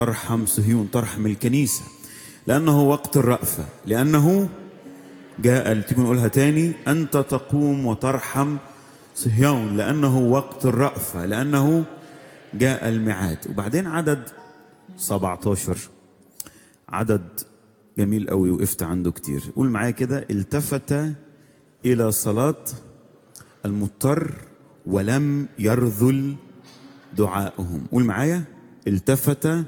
ترحم صهيون ترحم الكنيسة لأنه وقت الرأفة لأنه جاء تيجي نقولها تاني أنت تقوم وترحم صهيون لأنه وقت الرأفة لأنه جاء الميعاد وبعدين عدد 17 عدد جميل قوي وقفت عنده كتير قول معايا كده التفت إلى صلاة المضطر ولم يرذل دعائهم قول معايا التفت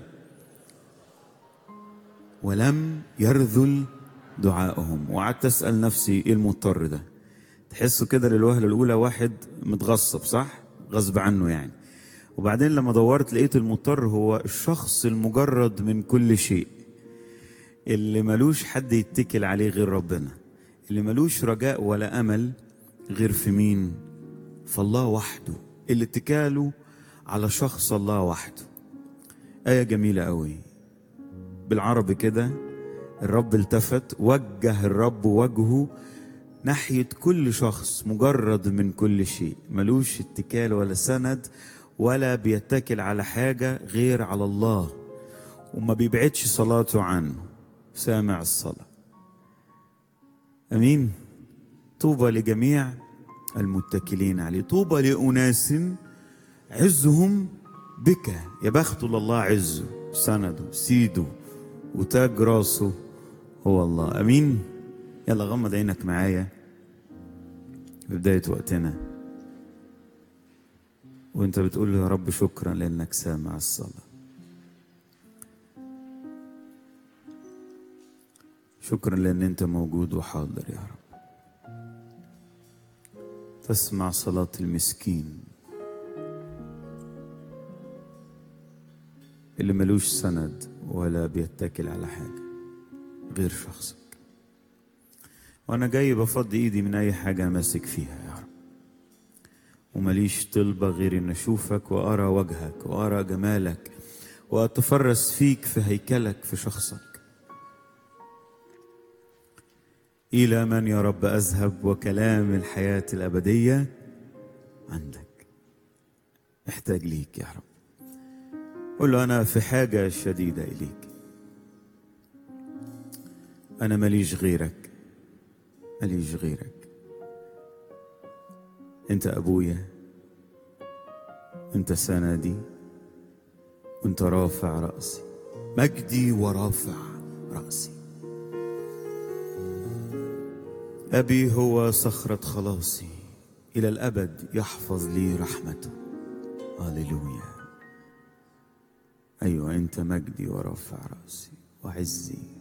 ولم يرذل دعائهم وقعدت اسال نفسي ايه المضطر ده تحسوا كده للوهله الاولى واحد متغصب صح غصب عنه يعني وبعدين لما دورت لقيت المضطر هو الشخص المجرد من كل شيء اللي ملوش حد يتكل عليه غير ربنا اللي ملوش رجاء ولا امل غير في مين فالله وحده اللي اتكاله على شخص الله وحده آية جميلة قوي بالعربي كده الرب التفت وجه الرب وجهه ناحية كل شخص مجرد من كل شيء ملوش اتكال ولا سند ولا بيتكل على حاجة غير على الله وما بيبعدش صلاته عنه سامع الصلاة أمين طوبى لجميع المتكلين عليه طوبى لأناس عزهم بك يا بخت الله عزه سنده سيده وتاج راسه هو الله امين يلا غمض عينك معايا في بداية وقتنا وانت بتقول له يا رب شكرا لانك سامع الصلاة شكرا لان انت موجود وحاضر يا رب تسمع صلاة المسكين اللي ملوش سند ولا بيتكل على حاجة غير شخصك وأنا جاي بفضي إيدي من أي حاجة ماسك فيها يا رب ومليش طلبة غير إن أشوفك وأرى وجهك وأرى جمالك وأتفرس فيك في هيكلك في شخصك إلى من يا رب أذهب وكلام الحياة الأبدية عندك محتاج ليك يا رب قل له أنا في حاجة شديدة إليك أنا ماليش غيرك ماليش غيرك أنت أبويا أنت سندي وأنت رافع رأسي مجدي ورافع رأسي أبي هو صخرة خلاصي إلى الأبد يحفظ لي رحمته هللويا أيوة أنت مجدي ورافع رأسي وعزي